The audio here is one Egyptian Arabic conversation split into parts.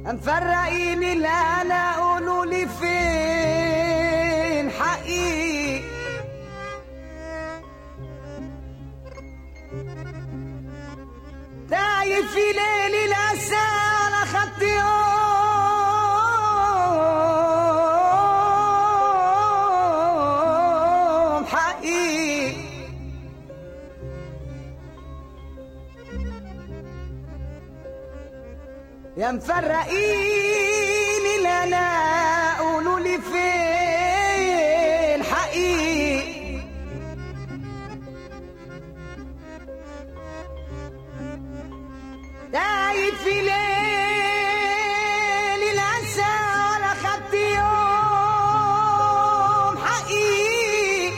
مفرقين اللي انا قولوا لي فين حقي تايه في ليل الاسى على خط يوم حقي يا مفرقين اللي انا قولوا لي فين حقي دايب في ليل الأسى على خط يوم حقي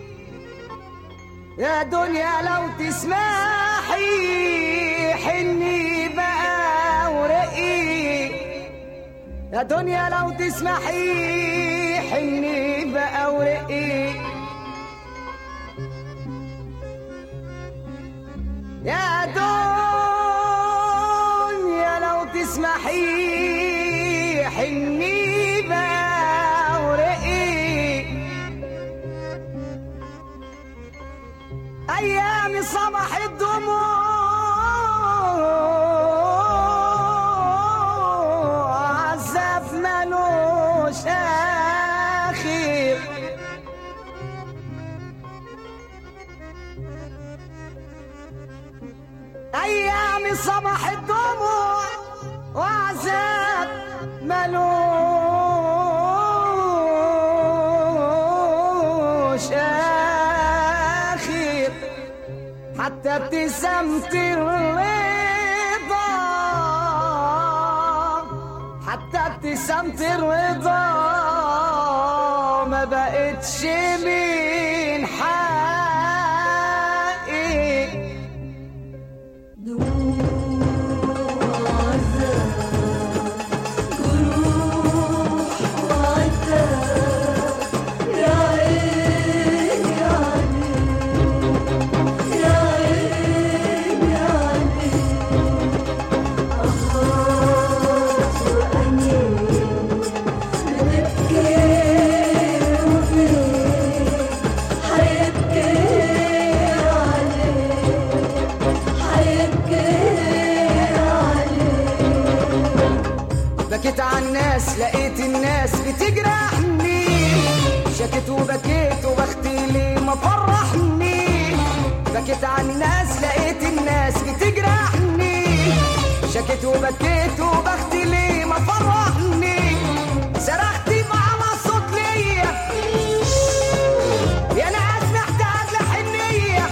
يا دنيا لو تسمحي حني بقى ورقي يا دنيا لو تسمحي حني بقى ورقي يا دنيا لو تسمحي حني بقى ورقي ايام صباح الدموع عذاب ملوش اخر ايام صباح الدموع وعذاب ملوش اخر حتى ابتسامة الرضا حتى ابتسامة الرضا ما بقتش من حقي بكيت على الناس لقيت الناس بتجرحني شكيت وبكيت وبختي لي ما فرحني بكيت على الناس لقيت الناس بتجرحني شكيت وبكيت وبختي لي ما فرحني صرخت على صوت ليا يا ناس محتاج لحنيه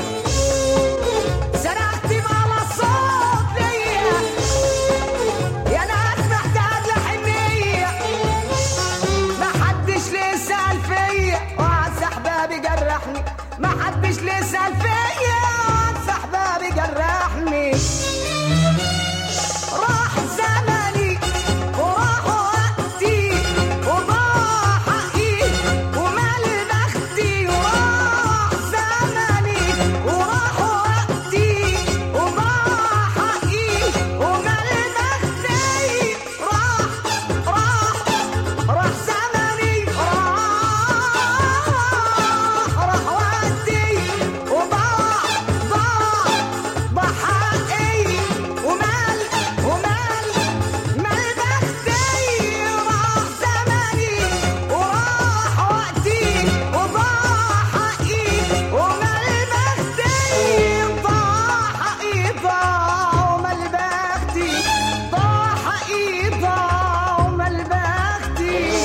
صرخت على صوت ليا يا ناس محتاج لحنية ما حدش ليه سأل فيا وعز احبابي جرحني ما حدش ليه سأل فيا وعز احبابي جرحني راح زمني وراح وقتي وضاع حقي ومال بختي وراح زمني وراح وقتي وضاع حقي ومال بختي راح راح راح زمني راح راح وقتي وضاع ضاع ضاع حقي ومال ومال مال بختي راح زمني وراح وقتي وضاع حقي ومال بختي ضاع حقي ضاع ومال بختي ضاع حقي ضاع ومال بختي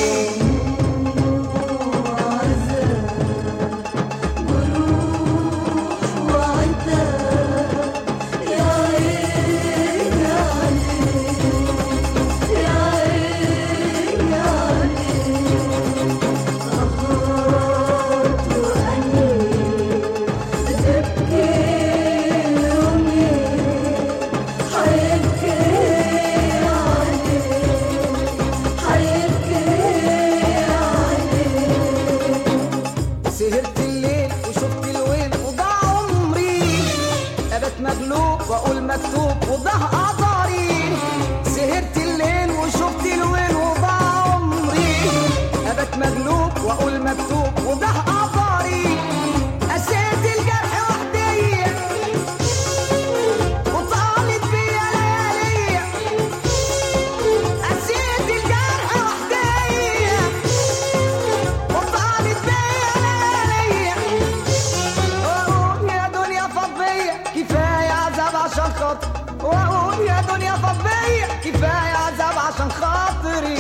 سهرت الليل وشفت الويل وضاع عمري ابت مغلوب واقول مكتوب وضاع قدري سهرت الليل مغلوب واقول مكتوب وده قدري قسيت الجرح وحدي وطالت بيا ليالي قسيت الجرح وحدي وطالت بيا ليالي واقول يا دنيا فضية كفاية عذاب عشان خاطر واقول يا دنيا فضية كفاية عذاب عشان خاطري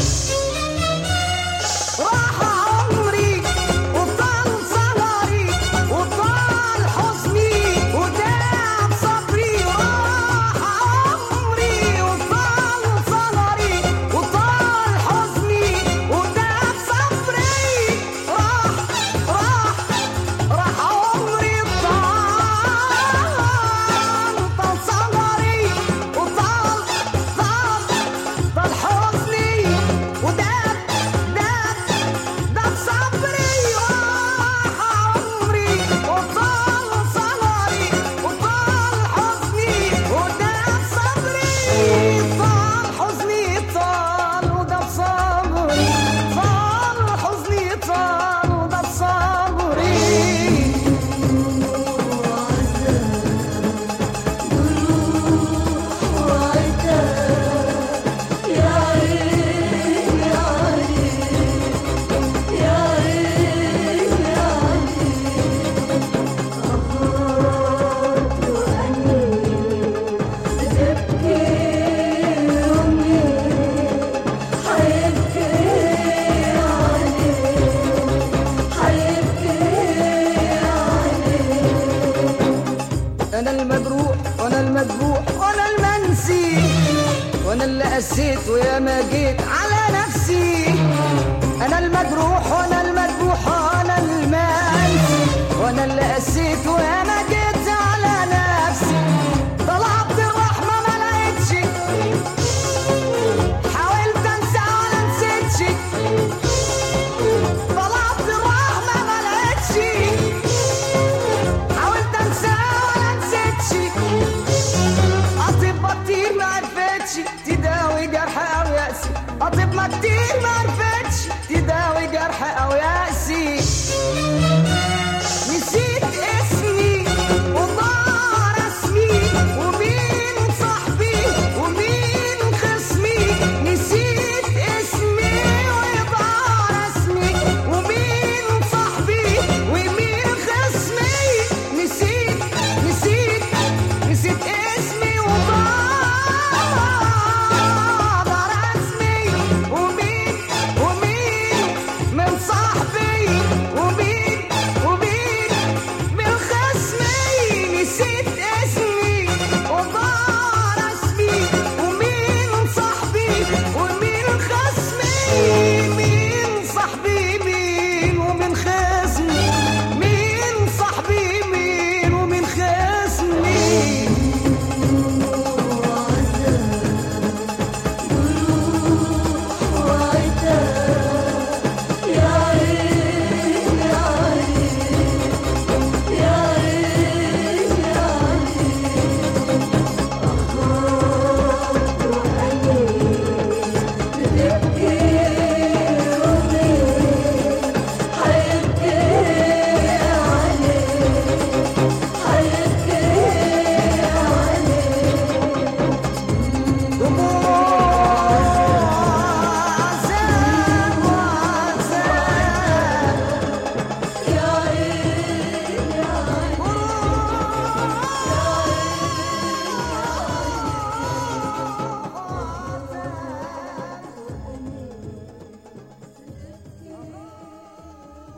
راح عمري وطال صغري وطال حزني وداع صبري راح عمري وطال صغري وطال حزني وداع صبري راح راح راح عمري طال طال صغري وطال طال طال حزني وداب داب داب صبري راح عمري وطال صغري وطال حزني وداب صبري طال حزني طال وداب صبري طال حزني طال وداب صبري انا المجروح وانا المذبوح وانا المنسي وانا اللي قسيت ويا ما جيت على نفسي انا المجروح وانا المذبوح وانا المنسي وانا اللي قسيت ويا